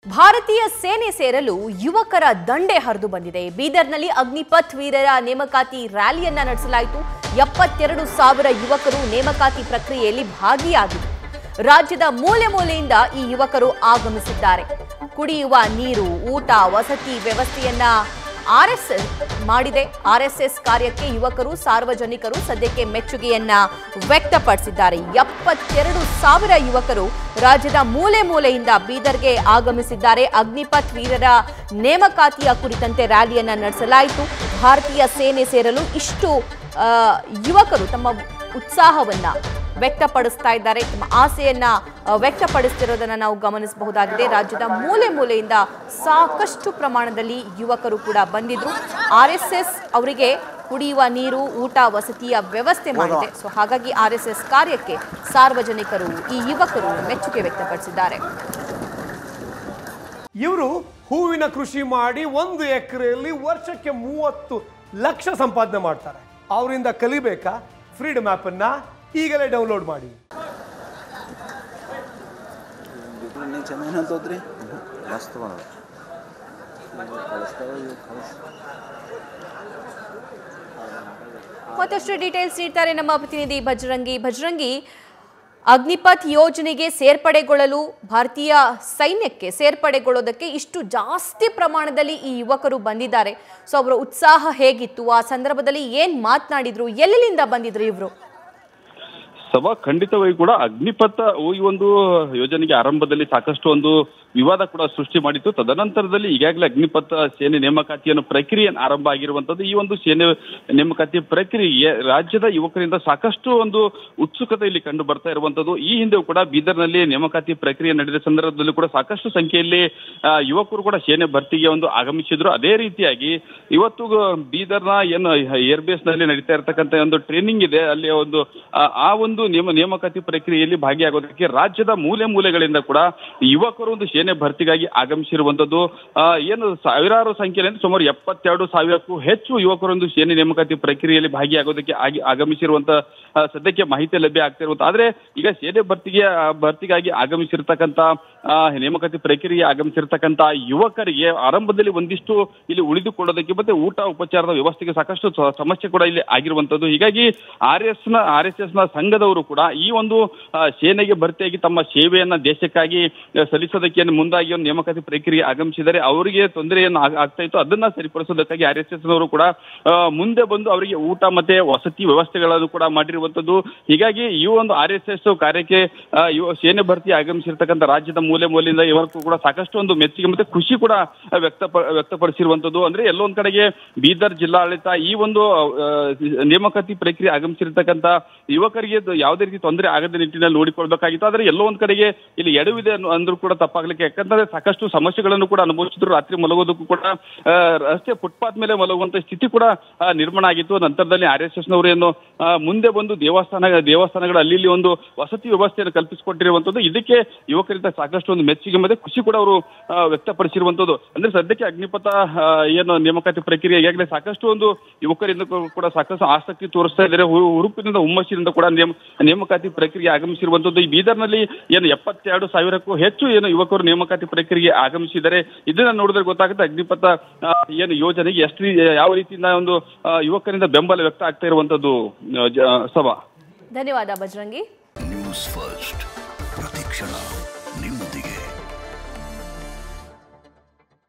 ಭಾರತೀಯ ಸೇನೆ ಸೇರಲು ಯುವಕರ ದಂಡೆ ಹರಿದು ಬಂದಿದೆ ಬೀದರ್ನಲ್ಲಿ ಅಗ್ನಿಪಥ್ ವೀರರ ನೇಮಕಾತಿ ರ್ಯಾಲಿಯನ್ನ ನಡೆಸಲಾಯಿತು ಎಪ್ಪತ್ತೆರಡು ಸಾವಿರ ಯುವಕರು ನೇಮಕಾತಿ ಪ್ರಕ್ರಿಯೆಯಲ್ಲಿ ಭಾಗಿಯಾಗಿದ್ದರು ರಾಜ್ಯದ ಮೂಲೆ ಮೂಲೆಯಿಂದ ಈ ಯುವಕರು ಆಗಮಿಸಿದ್ದಾರೆ ಕುಡಿಯುವ ನೀರು ಊಟ ವಸತಿ ವ್ಯವಸ್ಥೆಯನ್ನ ಆರ್ಎಸ್ಎಸ್ ಮಾಡಿದೆ ಆರ್ಎಸ್ಎಸ್ ಕಾರ್ಯಕ್ಕೆ ಯುವಕರು ಸಾರ್ವಜನಿಕರು ಸದ್ಯಕ್ಕೆ ಮೆಚ್ಚುಗೆಯನ್ನ ವ್ಯಕ್ತಪಡಿಸಿದ್ದಾರೆ ಎಪ್ಪತ್ತೆರಡು ಸಾವಿರ ಯುವಕರು ರಾಜ್ಯದ ಮೂಲೆ ಮೂಲೆಯಿಂದ ಬೀದರ್ಗೆ ಆಗಮಿಸಿದ್ದಾರೆ ಅಗ್ನಿಪಥ್ ವೀರರ ನೇಮಕಾತಿಯ ಕುರಿತಂತೆ ರ್ಯಾಲಿಯನ್ನ ನಡೆಸಲಾಯಿತು ಭಾರತೀಯ ಸೇನೆ ಸೇರಲು ಇಷ್ಟು ಆ, ಯುವಕರು ತಮ್ಮ ಉತ್ಸಾಹವನ್ನ ವ್ಯಕ್ತಪಡಿಸ್ತಾ ಇದ್ದಾರೆ ತಮ್ಮ ಆಸೆಯನ್ನ ಆ, ವ್ಯಕ್ತಪಡಿಸ್ತಿರೋದನ್ನ ನಾವು ಗಮನಿಸಬಹುದಾಗಿದೆ ರಾಜ್ಯದ ಮೂಲೆ ಮೂಲೆಯಿಂದ ಸಾಕಷ್ಟು ಪ್ರಮಾಣದಲ್ಲಿ ಯುವಕರು ಕೂಡ ಬಂದಿದ್ರು ಆರ್ ಎಸ್ ಎಸ್ ಅವರಿಗೆ ಕುಡಿಯುವ ನೀರು ಊಟ ವಸತಿಯ ವ್ಯವಸ್ಥೆ ಮಾಡಿದೆ ಸೊ ಹಾಗಾಗಿ ಆರ್ ಎಸ್ ಎಸ್ ಕಾರ್ಯಕ್ಕೆ ಸಾರ್ವಜನಿಕರು ಈ ಯುವಕರು ಮೆಚ್ಚುಗೆ ವ್ಯಕ್ತಪಡಿಸಿದ್ದಾರೆ ಇವರು ಹೂವಿನ ಕೃಷಿ ಮಾಡಿ ಒಂದು ಎಕರೆಯಲ್ಲಿ ವರ್ಷಕ್ಕೆ ಮೂವತ್ತು ಲಕ್ಷ ಸಂಪಾದನೆ ಮಾಡ್ತಾರೆ ಅವರಿಂದ ಕಲಿಬೇಕಾ ಫ್ರೀಡಮ್ ಆ್ಯಪನ್ನ ಈಗಲೇ ಡೌನ್ಲೋಡ್ ಮಾಡಿ ನೀವು ಚೆನ್ನಾಗಿ ಅಂತೋದ್ರಿ ಮಸ್ತ್ ಬಂದ ಕಳಿಸ್ತಾವ ಇವು ಕಳಿಸ್ ಮತ್ತಷ್ಟು ಡೀಟೇಲ್ಸ್ ನೀಡ್ತಾರೆ ನಮ್ಮ ಪ್ರತಿನಿಧಿ ಭಜರಂಗಿ ಭಜರಂಗಿ ಅಗ್ನಿಪಥ್ ಯೋಜನೆಗೆ ಸೇರ್ಪಡೆಗೊಳ್ಳಲು ಭಾರತೀಯ ಸೈನ್ಯಕ್ಕೆ ಸೇರ್ಪಡೆಗೊಳ್ಳೋದಕ್ಕೆ ಇಷ್ಟು ಜಾಸ್ತಿ ಪ್ರಮಾಣದಲ್ಲಿ ಈ ಯುವಕರು ಬಂದಿದ್ದಾರೆ ಸೊ ಅವರ ಉತ್ಸಾಹ ಹೇಗಿತ್ತು ಆ ಸಂದರ್ಭದಲ್ಲಿ ಏನ್ ಮಾತನಾಡಿದ್ರು ಎಲ್ಲಿಂದ ಬಂದಿದ್ರು ಇವರು ಸಭಾ ಖಂಡಿತವಾಗಿ ಕೂಡ ಅಗ್ನಿಪಥ ಈ ಒಂದು ಯೋಜನೆಗೆ ಆರಂಭದಲ್ಲಿ ಸಾಕಷ್ಟು ಒಂದು ವಿವಾದ ಕೂಡ ಸೃಷ್ಟಿ ಮಾಡಿತ್ತು ತದನಂತರದಲ್ಲಿ ಈಗಾಗಲೇ ಅಗ್ನಿಪಥ ಸೇನೆ ನೇಮಕಾತಿಯನ್ನು ಪ್ರಕ್ರಿಯೆ ಆರಂಭ ಆಗಿರುವಂತದ್ದು ಈ ಒಂದು ಸೇನೆ ನೇಮಕಾತಿ ಪ್ರಕ್ರಿಯೆ ರಾಜ್ಯದ ಯುವಕರಿಂದ ಸಾಕಷ್ಟು ಒಂದು ಉತ್ಸುಕತೆ ಇಲ್ಲಿ ಕಂಡು ಬರ್ತಾ ಇರುವಂತದ್ದು ಈ ಹಿಂದೆ ಕೂಡ ಬೀದರ್ನಲ್ಲಿ ನೇಮಕಾತಿ ಪ್ರಕ್ರಿಯೆ ನಡೆದ ಸಂದರ್ಭದಲ್ಲಿ ಕೂಡ ಸಾಕಷ್ಟು ಸಂಖ್ಯೆಯಲ್ಲಿ ಆ, ಯುವಕರು ಕೂಡ ಸೇನೆ ಭರ್ತಿಗೆ ಒಂದು ಆಗಮಿಸಿದ್ರು ಅದೇ ರೀತಿಯಾಗಿ ಇವತ್ತು ಬೀದರ್ನ ಏನು ಏರ್ ಬೇಸ್ ನಲ್ಲಿ ನಡೀತಾ ಇರತಕ್ಕಂತ ಒಂದು ಟ್ರೈನಿಂಗ್ ಇದೆ ಅಲ್ಲಿ ಒಂದು ಆ, ಆ ಒಂದು ನೇಮ ನೇಮಕಾತಿ ಪ್ರಕ್ರಿಯೆಯಲ್ಲಿ ಭಾಗಿಯಾಗೋದಕ್ಕೆ ರಾಜ್ಯದ ಮೂಲೆ ಮೂಲೆಗಳಿಂದ ಕೂಡ ಯುವಕರು ಒಂದು ಸೇನೆ ಭರ್ತಿಗಾಗಿ ಆಗಮಿಸಿರುವಂತದ್ದು ಆ, ಏನು ಸಾವಿರಾರು ಸಂಖ್ಯೆಯಲ್ಲಿ ಸುಮಾರು ಎಪ್ಪತ್ತೆರಡು ಸಾವಿರಕ್ಕೂ ಹೆಚ್ಚು ಯುವಕರೊಂದು ಸೇನೆ ನೇಮಕಾತಿ ಪ್ರಕ್ರಿಯೆಯಲ್ಲಿ ಭಾಗಿಯಾಗೋದಕ್ಕೆ ಆಗಿ ಆಗಮಿಸಿರುವಂತ ಆ, ಸದ್ಯಕ್ಕೆ ಮಾಹಿತಿ ಲಭ್ಯ ಆಗ್ತಿರುವಂತ ಆದ್ರೆ ಈಗ ಸೇನೆ ಭರ್ತಿಗೆ ಆ, ಭರ್ತಿಗಾಗಿ ಆಗಮಿಸಿರ್ತಕ್ಕಂತ ಆ, ನೇಮಕಾತಿ ಪ್ರಕ್ರಿಯೆ ಆಗಮಿಸಿರ್ತಕ್ಕಂತ ಯುವಕರಿಗೆ ಆರಂಭದಲ್ಲಿ ಒಂದಿಷ್ಟು ಇಲ್ಲಿ ಉಳಿದುಕೊಳ್ಳೋದಕ್ಕೆ ಮತ್ತೆ ಊಟ ಉಪಚಾರದ ವ್ಯವಸ್ಥೆಗೆ ಸಾಕಷ್ಟು ಸ- ಸಮಸ್ಯೆ ಕೂಡ ಇಲ್ಲಿ ಆಗಿರುವಂತದ್ದು ಹೀಗಾಗಿ ಆರ್ ಎಸ್ ನ ಆರ್ ಎಸ್ ಎಸ್ ನ ಸಂಘದವರು ಕೂಡ ಈ ಒಂದು ಆ, ಸೇನೆಗೆ ಭರ್ತಿಯಾಗಿ ತಮ್ಮ ಸೇವೆಯನ್ನ ದೇಶಕ್ಕಾಗಿ ಆ, ಸಲ್ಲಿಸೋದಕ್ಕೆ ಏನು ಮುಂದಾಗಿ ಒಂದು ನೇಮಕಾತಿ ಪ್ರಕ್ರಿಯೆ ಆಗಮಿಸಿದರೆ ಅವರಿಗೆ ತೊಂದರೆಯನ್ನು ಆಗ್- ಆಗ್ತಾ ಇತ್ತು ಅದನ್ನ ಸರಿಪಡಿಸೋದಕ್ಕಾಗಿ ಆರ್ ಎಸ್ ಎಸ್ ನವರು ಕೂಡ ಆ, ಮುಂದೆ ಬಂದು ಅವರಿಗೆ ಊಟ ಮತ್ತೆ ವಸತಿ ವ್ಯವಸ್ಥೆಗಳನ್ನು ಕೂಡ ಮಾಡಿರುವಂತದ್ದು ಹೀಗಾಗಿ ಈ ಒಂದು ಆರ್ ಎಸ್ ಎಸ್ ಕಾರ್ಯಕ್ಕೆ ಆ, ಇವ- ಸೇನೆ ಭರ್ತಿ ಆಗಮಿಸಿರ್ತಕ್ಕಂಥ ರಾಜ್ಯದ ಮೂಲೆ ಮೂಲೆಯಿಂದ ಇವರಿಗೂ ಕೂಡ ಸಾಕಷ್ಟು ಒಂದು ಮೆಚ್ಚುಗೆ ಮತ್ತೆ ಖುಷಿ ಕೂಡ ವ್ಯಕ್ತ ವ್ಯಕ್ತಪಡಿಸಿರುವಂತದ್ದು ಅಂದ್ರೆ ಎಲ್ಲೊಂದ್ ಕಡೆಗೆ ಬೀದರ್ ಜಿಲ್ಲಾಡಳಿತ ಈ ಒಂದು ಆ, ನೇಮಕಾತಿ ಪ್ರಕ್ರಿಯೆ ಆಗಮಿಸಿರ್ತಕ್ಕಂಥ ಯುವಕರಿಗೆ ಅದು ಯಾವುದೇ ರೀತಿ ತೊಂದರೆ ಆಗದ ನಿಟ್ಟಿನಲ್ಲಿ ನೋಡಿಕೊಳ್ಬೇಕಾಗಿತ್ತು ಆದ್ರೆ ಎಲ್ಲೋ ಒಂದ್ ಕಡೆಗೆ ಇಲ್ಲಿ ಎಡವಿದೆ ಅನ್ನು- ಅಂದ್ರೂ ಕೂಡ ತಪ್ಪಾಗ್ಲಿಕ್ಕೆ ಯಾಕಂದ್ರೆ ಸಾಕಷ್ಟು ಸಮಸ್ಯೆಗಳನ್ನು ಕೂಡ ಅನುಭವಿಸಿದ್ರು ರಾತ್ರಿ ಮಲಗೋದಕ್ಕೂ ಕೂಡ ಆ, ರಸ್ತೆ ಫುಟ್ಪಾತ್ ಮೇಲೆ ಮಲಗುವಂತ ಸ್ಥಿತಿ ಕೂಡ ಆ, ನಿರ್ಮಾಣ ಆಗಿತ್ತು ನಂತರದಲ್ಲಿ ಆರ್ ಎಸ್ ಎಸ್ ನವರು ಏನು ಆ, ಮುಂದೆ ಬಂದು ದೇವಸ್ಥಾನ ದೇವಸ್ಥಾನಗಳ ಅಲ್ಲಿ ಇಲ್ಲಿ ಒಂದು ವಸತಿ ವ್ಯವಸ್ಥೆಯನ್ನು ಕಲ್ಪಿಸಿಕೊಟ್ಟಿರುವಂತದ್ದು ಇದಕ್ಕೆ ಯುವಕರಿಂದ ಸಾಕಷ್ಟು ಒಂದು ಮೆಚ್ಚುಗೆ ಮತ್ತೆ ಖುಷಿ ಕೂಡ ಅವರು ಆ, ವ್ಯಕ್ತಪಡಿಸಿರುವಂತದ್ದು ಅಂದ್ರೆ ಸದ್ಯಕ್ಕೆ ಅಗ್ನಿಪಥ ಆ, ಏನು ನೇಮಕಾತಿ ಪ್ರಕ್ರಿಯೆ ಈಗಾಗಲೇ ಸಾಕಷ್ಟು ಒಂದು ಯುವಕರಿಂದ ಕೂ- ಕೂಡ ಸಾಕಷ್ಟು ಆಸಕ್ತಿ ತೋರಿಸ್ತಾ ಇದ್ದಾರೆ ಹು- ಹುರುಪಿನಿಂದ ಹುಮ್ಮಸ್ಸಿನಿಂದ ಕೂಡ ನೇಮ ನೇಮಕಾತಿ ಪ್ರಕ್ರಿಯೆ ಆಗಮಿಸಿರುವಂತದ್ದು ಈ ಬೀದರ್ನಲ್ಲಿ ಏನು ಎಪ್ಪತ್ತೆರಡು ಸಾವಿರಕ್ಕೂ ಹೆಚ್ಚು ಏನು ಯುವಕರು ನೇಮಕಾತಿ ಪ್ರಕ್ರಿಯೆಗೆ ಆಗಮಿಸಿದ್ದಾರೆ ಇದನ್ನ ನೋಡಿದ್ರೆ ಗೊತ್ತಾಗುತ್ತೆ ಅಗ್ನಿಪಥ ಆ, ಏನು ಯೋಜನೆಗೆ ಎಷ್ಟು ರೀ- ಯಾವ ರೀತಿಯಿಂದ ಒಂದು ಆ, ಯುವಕರಿಂದ ಬೆಂಬಲ ವ್ಯಕ್ತ ಆಗ್ತಾ ಇರುವಂತದ್ದು ಆ, ಜ- ಸಭಾ ಧನ್ಯವಾದ ಭಜರಂಗಿ ನ್ಯೂಸ್ ಫಸ್ಟ್ ಪ್ರತಿಕ್ಷಣ